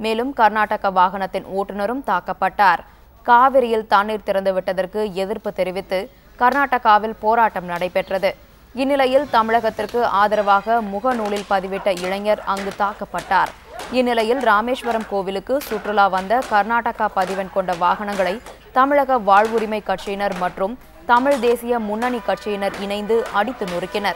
மேலும் கர்நாடக வாகனத்தின் ஓட்டுநரும் தாக்கப்பட்டார் காவிரியில் தண்ணீர் திறந்துவிட்டதற்கு எதிர்ப்பு தெரிவித்து கர்நாடகாவில் போராட்டம் நடைபெற்றது இந்நிலையில் தமிழகத்திற்கு ஆதரவாக முகநூலில் பதிவிட்ட இளைஞர் அங்கு தாக்கப்பட்டார் இந்நிலையில் ராமேஸ்வரம் கோவிலுக்கு சுற்றுலா வந்த கர்நாடகா பதிவெண் கொண்ட வாகனங்களை தமிழக வாழ்வுரிமை கட்சியினர் மற்றும் தமிழ் தேசிய முன்னணி கட்சியினர் இணைந்து அடித்து நொறுக்கினர்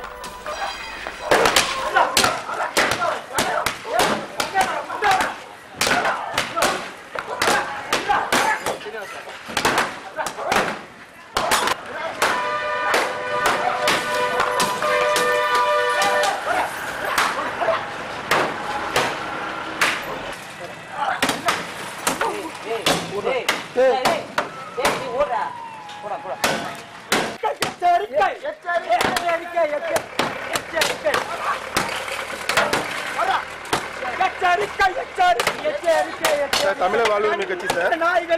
சார் தமிழ வாழ்வுரிமை கட்சி சார்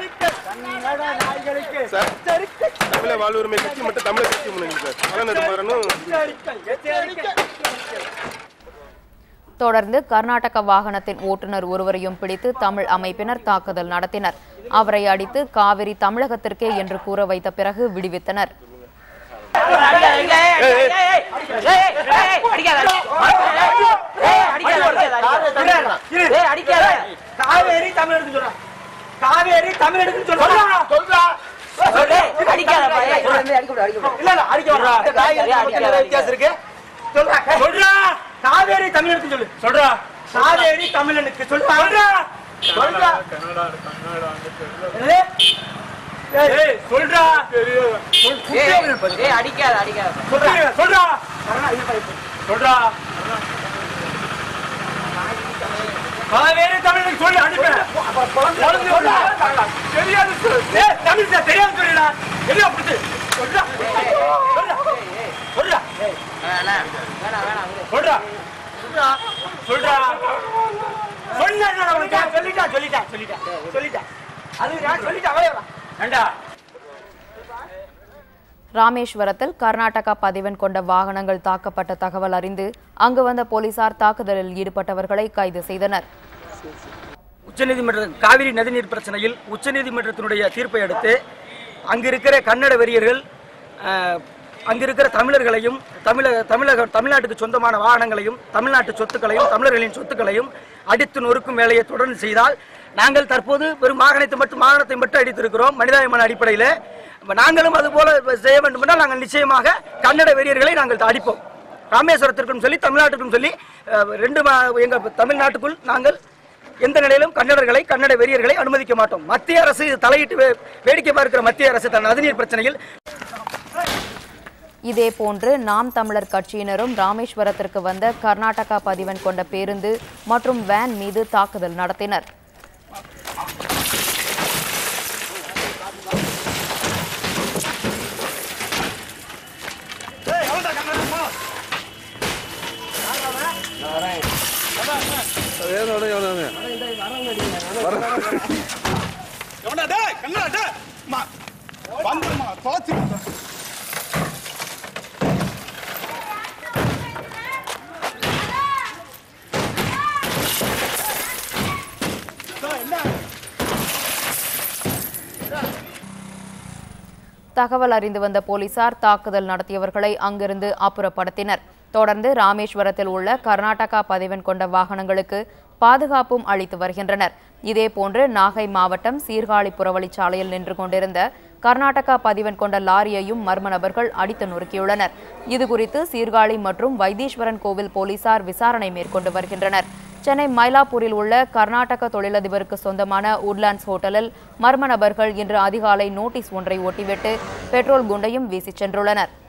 சார் தமிழ வாழ்வுரிமை கட்சி மற்றும் தமிழர் கட்சி முன்னணி சார் பலநெடுமாறனும் தொடர்ந்து கர்நாடக வாகனத்தின் ஓட்டுநர் ஒருவரையும் பிடித்து தமிழ் அமைப்பினர் தாக்குதல் நடத்தினர் அவரை அடித்து காவிரி தமிழகத்திற்கே என்று கூற வைத்த பிறகு விடுவித்தனர் காவேரி தமிழ் எடுத்து சொல்றா காவேரி தமிழ் எடுத்து சொல்றா சொல்றா இல்ல இல்ல அடிக்க வர்றா வித்தியாசம் இருக்கு சொல்றா சொல்றா காவேரி தமிழ் எடுத்து சொல்லு சொல்றா காவேரி தமிழனுக்கு சொல்றா சொல்றா சொல்றா என்னது? ஏய், சொல்றா அடிக்காத அடிக்காத சொல்றா சொல்றா சொல்றா காவேரி தமிழுக்கு சொல்லு அனுப்புறேன் குழந்தை சொல்றா. தெரியாது சொல்லு. ஏய், தமிழ் சார் தெரியாது சொல்லுடா என்ன புடிச்சு சொல்றா சொல்றா சொல்றா வேணாம் வேணாம் வேணாம் சொல்றா சொல்றா சொல்றா சொன்னா உனக்கு சொல்லிட்டா சொல்லிட்டா சொல்லிட்டா சொல்லிட்டா அது நான் சொல்லிட்டா அவளே ஏண்டா ராமேஸ்வரத்தில் கர்நாடகா பதிவெண் கொண்ட வாகனங்கள் தாக்கப்பட்ட தகவல் அறிந்து அங்கு வந்த போலீசார் தாக்குதலில் ஈடுபட்டவர்களை கைது செய்தனர் உச்சநீதிமன்ற காவிரி நதிநீர் பிரச்சனையில் உச்சநீதிமன்றத்தினுடைய தீர்ப்பை அடுத்து அங்கு இருக்கிற கன்னட வெறியர்கள் அஹ், அங்கு இருக்கிற தமிழர்களையும் தமிழக தமிழக தமிழ்நாட்டுக்கு சொந்தமான வாகனங்களையும் தமிழ்நாட்டு சொத்துக்களையும் தமிழர்களின் சொத்துக்களையும் அடித்து நொறுக்கும் வேலையை தொடர்ந்து செய்தால் நாங்கள் தற்போது வெறும் வாகனத்தை மட்டும் வாகனத்தை மட்டும் அடித்திருக்கிறோம் மனிதாயமான அடிப்படையில் அப்ப நாங்களும் அது போல செய்ய வேண்டும் என்றால் நாங்கள் நிச்சயமாக கன்னட வெறியர்களை நாங்கள் அடிப்போம் ராமேஸ்வரத்திற்கும் சொல்லி தமிழ்நாட்டுக்கும் சொல்லி அஹ், ரெண்டு மா- எங்க தமிழ்நாட்டுக்குள் நாங்கள் எந்த நிலையிலும் கன்னடர்களை கன்னட வெறியர்களை அனுமதிக்க மாட்டோம் மத்திய அரசு இது தலையிட்டு வே- வேடிக்கை பார்க்கிற மத்திய அரசு தன் நதிநீர் பிரச்சனையில் இதேபோன்று நாம் தமிழர் கட்சியினரும் ராமேஸ்வரத்திற்கு வந்த கர்நாடகா பதிவெண் கொண்ட பேருந்து மற்றும் வேன் மீது தாக்குதல் நடத்தினர் தகவல் அறிந்து வந்த போலீசார் தாக்குதல் நடத்தியவர்களை அங்கிருந்து அப்புறப்படுத்தினர் தொடர்ந்து ராமேஸ்வரத்தில் உள்ள கர்நாடகா பதிவெண் கொண்ட வாகனங்களுக்கு பாதுகாப்பும் அளித்து வருகின்றனர் இதேபோன்று நாகை மாவட்டம் சீர்காழி புறவழிச்சாலையில் நின்று கொண்டிருந்த கர்நாடகா பதிவெண் கொண்ட லாரியையும் மர்ம நபர்கள் அடித்து நொறுக்கியுள்ளனர் இதுகுறித்து சீர்காழி மற்றும் வைத்தீஸ்வரன் கோவில் போலீசார் விசாரணை மேற்கொண்டு வருகின்றனர் சென்னை மயிலாப்பூரில் உள்ள கர்நாடக தொழிலதிபருக்கு சொந்தமான உட்லாண்ட்ஸ் ஹோட்டலில் மர்ம நபர்கள் இன்று அதிகாலை நோட்டீஸ் ஒன்றை ஒட்டிவிட்டு பெட்ரோல் குண்டையும் வீசிச் சென்றுள்ளனர்